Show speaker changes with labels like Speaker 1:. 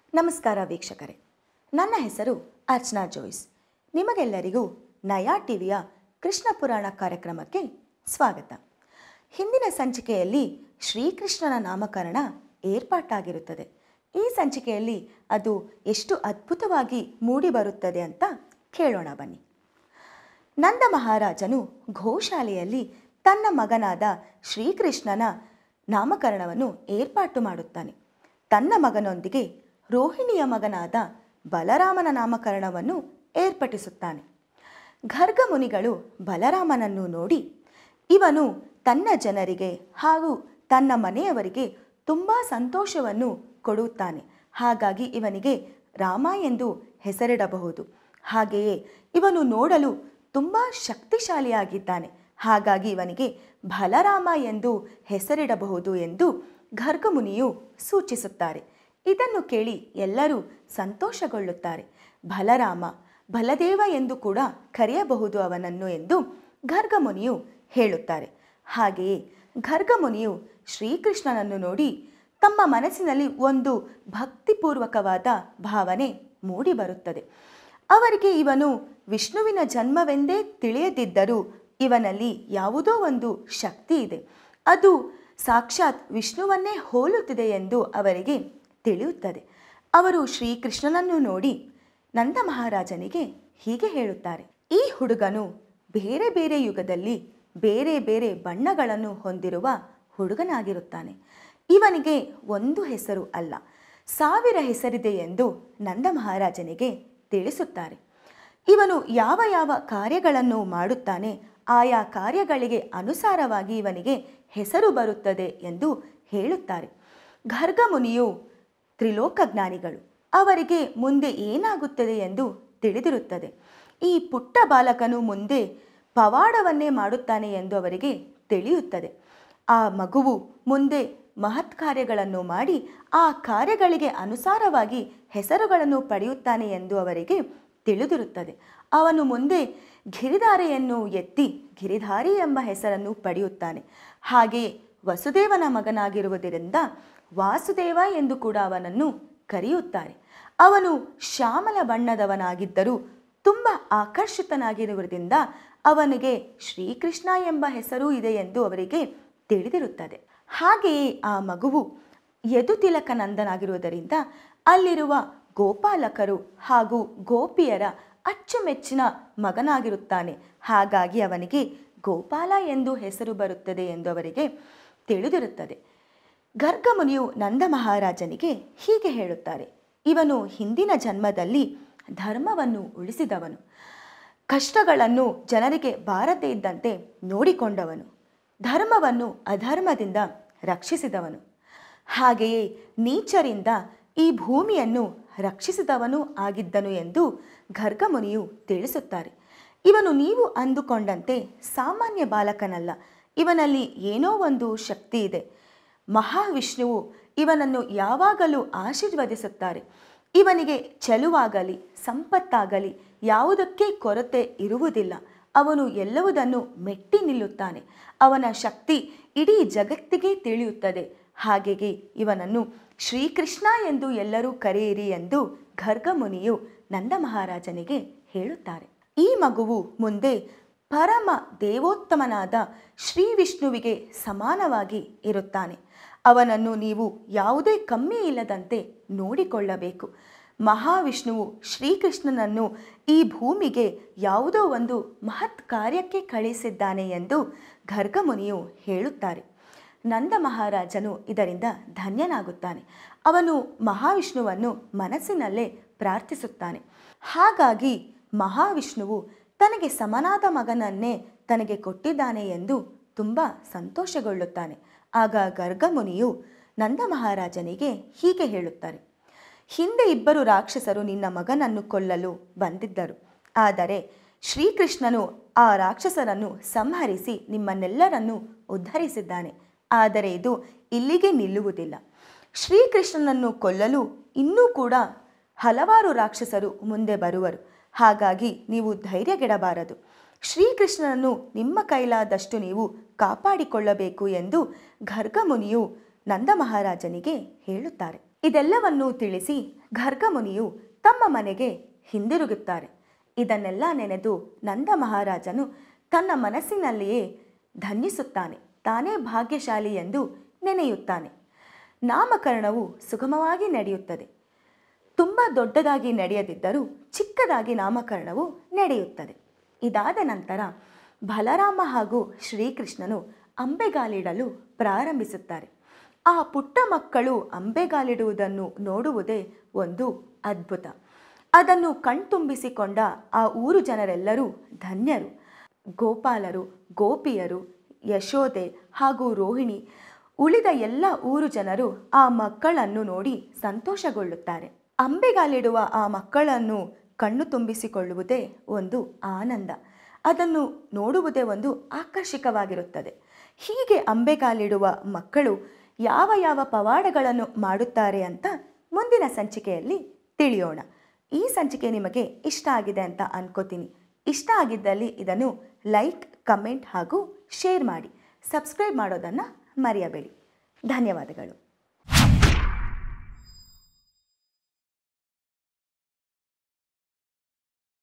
Speaker 1: ನಮಸ್ಕಾರ ವೀಕ್ಷಕರೇ ನನ್ನ ಹೆಸರು ಅರ್ಚನಾ ಜೋಯ್ಸ್ ನಿಮಗೆಲ್ಲರಿಗೂ ನಯಾ ಟಿವಿಯ ಕೃಷ್ಣ ಪುರಾಣ ಕಾರ್ಯಕ್ರಮಕ್ಕೆ ಸ್ವಾಗತ ಹಿಂದಿನ ಸಂಚಿಕೆಯಲ್ಲಿ ಶ್ರೀಕೃಷ್ಣನ ನಾಮಕರಣ ಏರ್ಪಾಟಾಗಿರುತ್ತದೆ ಈ ಸಂಚಿಕೆಯಲ್ಲಿ ಅದು ಎಷ್ಟು ಅದ್ಭುತವಾಗಿ ಮೂಡಿಬರುತ್ತದೆ ಅಂತ ಕೇಳೋಣ ಬನ್ನಿ ನಂದ ಮಹಾರಾಜನು ಗೋಶಾಲೆಯಲ್ಲಿ ತನ್ನ ಮಗನಾದ ಶ್ರೀಕೃಷ್ಣನ ನಾಮಕರಣವನ್ನು ಏರ್ಪಾಟು ಮಾಡುತ್ತಾನೆ ತನ್ನ ಮಗನೊಂದಿಗೆ ರೋಹಿಣಿಯ ಮಗನಾದ ಬಲರಾಮನ ನಾಮಕರಣವನ್ನು ಏರ್ಪಡಿಸುತ್ತಾನೆ ಗರ್ಗ ಮುನಿಗಳು ಬಲರಾಮನನ್ನು ನೋಡಿ ಇವನು ತನ್ನ ಜನರಿಗೆ ಹಾಗೂ ತನ್ನ ಮನೆಯವರಿಗೆ ತುಂಬ ಸಂತೋಷವನ್ನು ಕೊಡುತ್ತಾನೆ ಹಾಗಾಗಿ ಇವನಿಗೆ ರಾಮ ಎಂದು ಹೆಸರಿಡಬಹುದು ಹಾಗೆಯೇ ಇವನು ನೋಡಲು ತುಂಬ ಶಕ್ತಿಶಾಲಿಯಾಗಿದ್ದಾನೆ ಹಾಗಾಗಿ ಇವನಿಗೆ ಬಲರಾಮ ಎಂದು ಹೆಸರಿಡಬಹುದು ಎಂದು ಗರ್ಗಮುನಿಯು ಸೂಚಿಸುತ್ತಾರೆ ಇದನ್ನು ಕೇಳಿ ಎಲ್ಲರೂ ಸಂತೋಷಗೊಳ್ಳುತ್ತಾರೆ ಬಲರಾಮ ಬಲದೇವ ಎಂದು ಕೂಡ ಕರೆಯಬಹುದು ಅವನನ್ನು ಎಂದು ಗರ್ಗಮುನಿಯು ಹೇಳುತ್ತಾರೆ ಹಾಗೆಯೇ ಗರ್ಗಮುನಿಯು ಶ್ರೀಕೃಷ್ಣನನ್ನು ನೋಡಿ ತಮ್ಮ ಮನಸ್ಸಿನಲ್ಲಿ ಒಂದು ಭಕ್ತಿಪೂರ್ವಕವಾದ ಭಾವನೆ ಮೂಡಿಬರುತ್ತದೆ ಅವರಿಗೆ ಇವನು ವಿಷ್ಣುವಿನ ಜನ್ಮವೆಂದೇ ತಿಳಿಯದಿದ್ದರೂ ಇವನಲ್ಲಿ ಯಾವುದೋ ಒಂದು ಶಕ್ತಿ ಇದೆ ಅದು ಸಾಕ್ಷಾತ್ ವಿಷ್ಣುವನ್ನೇ ಹೋಲುತ್ತಿದೆ ಎಂದು ಅವರಿಗೆ ತಿಳಿಯುತ್ತದೆ ಅವರು ಶ್ರೀಕೃಷ್ಣನನ್ನು ನೋಡಿ ನಂದ ಮಹಾರಾಜನಿಗೆ ಹೀಗೆ ಹೇಳುತ್ತಾರೆ ಈ ಹುಡುಗನು ಬೇರೆ ಬೇರೆ ಯುಗದಲ್ಲಿ ಬೇರೆ ಬೇರೆ ಬಣ್ಣಗಳನ್ನು ಹೊಂದಿರುವ ಹುಡುಗನಾಗಿರುತ್ತಾನೆ ಇವನಿಗೆ ಒಂದು ಹೆಸರು ಅಲ್ಲ ಸಾವಿರ ಹೆಸರಿದೆ ಎಂದು ನಂದ ಮಹಾರಾಜನಿಗೆ ತಿಳಿಸುತ್ತಾರೆ ಇವನು ಯಾವ ಯಾವ ಕಾರ್ಯಗಳನ್ನು ಮಾಡುತ್ತಾನೆ ಆಯಾ ಕಾರ್ಯಗಳಿಗೆ ಅನುಸಾರವಾಗಿ ಇವನಿಗೆ ಹೆಸರು ಬರುತ್ತದೆ ಎಂದು ಹೇಳುತ್ತಾರೆ ಗರ್ಗಮುನಿಯು ತ್ರಿಲೋಕಜ್ಞಾನಿಗಳು ಅವರಿಗೆ ಮುಂದೆ ಏನಾಗುತ್ತದೆ ಎಂದು ತಿಳಿದಿರುತ್ತದೆ ಈ ಪುಟ್ಟ ಬಾಲಕನು ಮುಂದೆ ಪವಾಡವನ್ನೇ ಮಾಡುತ್ತಾನೆ ಎಂದು ಅವರಿಗೆ ತಿಳಿಯುತ್ತದೆ ಆ ಮಗುವು ಮುಂದೆ ಮಹತ್ ಕಾರ್ಯಗಳನ್ನು ಮಾಡಿ ಆ ಕಾರ್ಯಗಳಿಗೆ ಅನುಸಾರವಾಗಿ ಹೆಸರುಗಳನ್ನು ಪಡೆಯುತ್ತಾನೆ ಎಂದು ಅವರಿಗೆ ತಿಳಿದಿರುತ್ತದೆ ಅವನು ಮುಂದೆ ಗಿರಿಧಾರೆಯನ್ನು ಎತ್ತಿ ಗಿರಿಧಾರಿ ಎಂಬ ಹೆಸರನ್ನು ಪಡೆಯುತ್ತಾನೆ ಹಾಗೆಯೇ ವಸುದೇವನ ಮಗನಾಗಿರುವುದರಿಂದ ವಾಸುದೇವ ಎಂದು ಕೂಡ ಅವನನ್ನು ಕರೆಯುತ್ತಾರೆ ಅವನು ಶ್ಯಾಮಲ ಬಣ್ಣದವನಾಗಿದ್ದರೂ ತುಂಬ ಆಕರ್ಷಿತನಾಗಿರುವುದರಿಂದ ಅವನಿಗೆ ಶ್ರೀಕೃಷ್ಣ ಎಂಬ ಹೆಸರೂ ಇದೆ ಎಂದು ಅವರಿಗೆ ತಿಳಿದಿರುತ್ತದೆ ಹಾಗೆಯೇ ಆ ಮಗುವು ಯದುತಿಲಕನಂದನಾಗಿರುವುದರಿಂದ ಅಲ್ಲಿರುವ ಗೋಪಾಲಕರು ಹಾಗೂ ಗೋಪಿಯರ ಅಚ್ಚುಮೆಚ್ಚಿನ ಮಗನಾಗಿರುತ್ತಾನೆ ಹಾಗಾಗಿ ಅವನಿಗೆ ಗೋಪಾಲ ಎಂದು ಹೆಸರು ಬರುತ್ತದೆ ಎಂದು ಅವರಿಗೆ ತಿಳಿದಿರುತ್ತದೆ ಗರ್ಗಮುನಿಯು ನಂದ ಮಹಾರಾಜನಿಗೆ ಹೀಗೆ ಹೇಳುತ್ತಾರೆ ಇವನು ಹಿಂದಿನ ಜನ್ಮದಲ್ಲಿ ಧರ್ಮವನ್ನು ಉಳಿಸಿದವನು ಕಷ್ಟಗಳನ್ನು ಜನರಿಗೆ ಬಾರದೇ ಇದ್ದಂತೆ ನೋಡಿಕೊಂಡವನು ಧರ್ಮವನ್ನು ಅಧರ್ಮದಿಂದ ರಕ್ಷಿಸಿದವನು ಹಾಗೆಯೇ ನೀಚರಿಂದ ಈ ಭೂಮಿಯನ್ನು ರಕ್ಷಿಸಿದವನೂ ಆಗಿದ್ದನು ಎಂದು ಗರ್ಗಮುನಿಯು ತಿಳಿಸುತ್ತಾರೆ ಇವನು ನೀವು ಅಂದುಕೊಂಡಂತೆ ಸಾಮಾನ್ಯ ಬಾಲಕನಲ್ಲ ಇವನಲ್ಲಿ ಏನೋ ಒಂದು ಶಕ್ತಿ ಇದೆ ಮಹಾವಿಷ್ಣುವು ಇವನನ್ನು ಯಾವಾಗಲೂ ಆಶೀರ್ವದಿಸುತ್ತಾರೆ ಇವನಿಗೆ ಚೆಲುವಾಗಲಿ ಸಂಪತ್ತಾಗಲಿ ಯಾವುದಕ್ಕೆ ಕೊರತೆ ಇರುವುದಿಲ್ಲ ಅವನು ಎಲ್ಲವುದನ್ನು ಮೆಟ್ಟಿ ನಿಲ್ಲುತ್ತಾನೆ ಅವನ ಶಕ್ತಿ ಇಡೀ ಜಗತ್ತಿಗೆ ತಿಳಿಯುತ್ತದೆ ಹಾಗೆಯೇ ಇವನನ್ನು ಶ್ರೀಕೃಷ್ಣ ಎಂದು ಎಲ್ಲರೂ ಕರೆಯಿರಿ ಎಂದು ಗರ್ಗಮುನಿಯು ನಂದ ಮಹಾರಾಜನಿಗೆ ಹೇಳುತ್ತಾರೆ ಈ ಮಗುವು ಮುಂದೆ ಪರಮ ದೇವೋತ್ತಮನಾದ ಶ್ರೀ ವಿಷ್ಣುವಿಗೆ ಸಮಾನವಾಗಿ ಇರುತ್ತಾನೆ ಅವನನ್ನು ನೀವು ಯಾವುದೇ ಕಮ್ಮಿ ಇಲ್ಲದಂತೆ ನೋಡಿಕೊಳ್ಳಬೇಕು ಮಹಾವಿಷ್ಣುವು ಶ್ರೀಕೃಷ್ಣನನ್ನು ಈ ಭೂಮಿಗೆ ಯಾವುದೋ ಒಂದು ಮಹತ್ ಕಾರ್ಯಕ್ಕೆ ಕಳಿಸಿದ್ದಾನೆ ಎಂದು ಗರ್ಗಮುನಿಯು ಹೇಳುತ್ತಾರೆ ನಂದ ಮಹಾರಾಜನು ಇದರಿಂದ ಧನ್ಯನಾಗುತ್ತಾನೆ ಅವನು ಮಹಾವಿಷ್ಣುವನ್ನು ಮನಸ್ಸಿನಲ್ಲೇ ಪ್ರಾರ್ಥಿಸುತ್ತಾನೆ ಹಾಗಾಗಿ ಮಹಾವಿಷ್ಣುವು ತನಗೆ ಸಮನಾದ ಮಗನನ್ನೇ ತನಗೆ ಕೊಟ್ಟಿದ್ದಾನೆ ಎಂದು ತುಂಬ ಸಂತೋಷಗೊಳ್ಳುತ್ತಾನೆ ಆಗ ಗರ್ಗಮುನಿಯು ನಂದ ಮಹಾರಾಜನಿಗೆ ಹೀಗೆ ಹೇಳುತ್ತಾರೆ ಹಿಂದೆ ಇಬ್ಬರು ರಾಕ್ಷಸರು ನಿನ್ನ ಮಗನನ್ನು ಕೊಲ್ಲಲು ಬಂದಿದ್ದರು ಆದರೆ ಶ್ರೀಕೃಷ್ಣನು ಆ ರಾಕ್ಷಸರನ್ನು ಸಂಹರಿಸಿ ನಿಮ್ಮನ್ನೆಲ್ಲರನ್ನು ಉದ್ಧರಿಸಿದ್ದಾನೆ ಆದರೆ ಇದು ಇಲ್ಲಿಗೆ ನಿಲ್ಲುವುದಿಲ್ಲ ಶ್ರೀಕೃಷ್ಣನನ್ನು ಕೊಲ್ಲಲು ಇನ್ನೂ ಕೂಡ ಹಲವಾರು ರಾಕ್ಷಸರು ಮುಂದೆ ಬರುವರು ಹಾಗಾಗಿ ನೀವು ಧೈರ್ಯಗೆಡಬಾರದು ಶ್ರೀಕೃಷ್ಣನನ್ನು ನಿಮ್ಮ ಕೈಲಾದಷ್ಟು ನೀವು ಕಾಪಾಡಿಕೊಳ್ಳಬೇಕು ಎಂದು ಗರ್ಗಮುನಿಯು ನಂದ ಮಹಾರಾಜನಿಗೆ ಹೇಳುತ್ತಾರೆ ಇದೆಲ್ಲವನ್ನು ತಿಳಿಸಿ ಘರ್ಗಮುನಿಯು ತಮ್ಮ ಮನೆಗೆ ಹಿಂದಿರುಗುತ್ತಾರೆ ಇದನ್ನೆಲ್ಲ ನೆನೆದು ನಂದ ಮಹಾರಾಜನು ತನ್ನ ಮನಸ್ಸಿನಲ್ಲಿಯೇ ಧನ್ಯಿಸುತ್ತಾನೆ ತಾನೇ ಭಾಗ್ಯಶಾಲಿ ಎಂದು ನೆನೆಯುತ್ತಾನೆ ನಾಮಕರಣವು ಸುಗಮವಾಗಿ ನಡೆಯುತ್ತದೆ ತುಂಬ ದೊಡ್ಡದಾಗಿ ನಡೆಯದಿದ್ದರೂ ಚಿಕ್ಕದಾಗಿ ನಾಮಕರಣವು ನಡೆಯುತ್ತದೆ ಇದಾದ ನಂತರ ಬಲರಾಮ ಹಾಗೂ ಶ್ರೀಕೃಷ್ಣನು ಅಂಬೆಗಾಲಿಡಲು ಪ್ರಾರಂಭಿಸುತ್ತಾರೆ ಆ ಪುಟ್ಟ ಮಕ್ಕಳು ಅಂಬೆಗಾಲಿಡುವುದನ್ನು ನೋಡುವುದೇ ಒಂದು ಅದ್ಭುತ ಅದನ್ನು ಕಣ್ತುಂಬಿಸಿಕೊಂಡ ಆ ಊರು ಜನರೆಲ್ಲರೂ ಧನ್ಯರು ಗೋಪಾಲರು ಗೋಪಿಯರು ಯಶೋದೆ ಹಾಗೂ ರೋಹಿಣಿ ಉಳಿದ ಎಲ್ಲ ಊರು ಜನರು ಆ ಮಕ್ಕಳನ್ನು ನೋಡಿ ಸಂತೋಷಗೊಳ್ಳುತ್ತಾರೆ ಅಂಬೆಗಾಲಿಡುವ ಆ ಮಕ್ಕಳನ್ನು ಕಣ್ಣು ತುಂಬಿಸಿಕೊಳ್ಳುವುದೇ ಒಂದು ಆನಂದ ಅದನ್ನು ನೋಡುವುದೇ ಒಂದು ಆಕರ್ಷಕವಾಗಿರುತ್ತದೆ ಹೀಗೆ ಅಂಬೆಗಾಲಿಡುವ ಮಕ್ಕಳು ಯಾವ ಯಾವ ಪವಾಡಗಳನ್ನು ಮಾಡುತ್ತಾರೆ ಅಂತ ಮುಂದಿನ ಸಂಚಿಕೆಯಲ್ಲಿ ತಿಳಿಯೋಣ ಈ ಸಂಚಿಕೆ ನಿಮಗೆ ಇಷ್ಟ ಆಗಿದೆ ಅಂತ ಅನ್ಕೋತೀನಿ ಇಷ್ಟ ಆಗಿದ್ದಲ್ಲಿ ಇದನ್ನು ಲೈಕ್ ಕಮೆಂಟ್ ಹಾಗೂ ಶೇರ್ ಮಾಡಿ ಸಬ್ಸ್ಕ್ರೈಬ್ ಮಾಡೋದನ್ನು ಮರೆಯಬೇಡಿ ಧನ್ಯವಾದಗಳು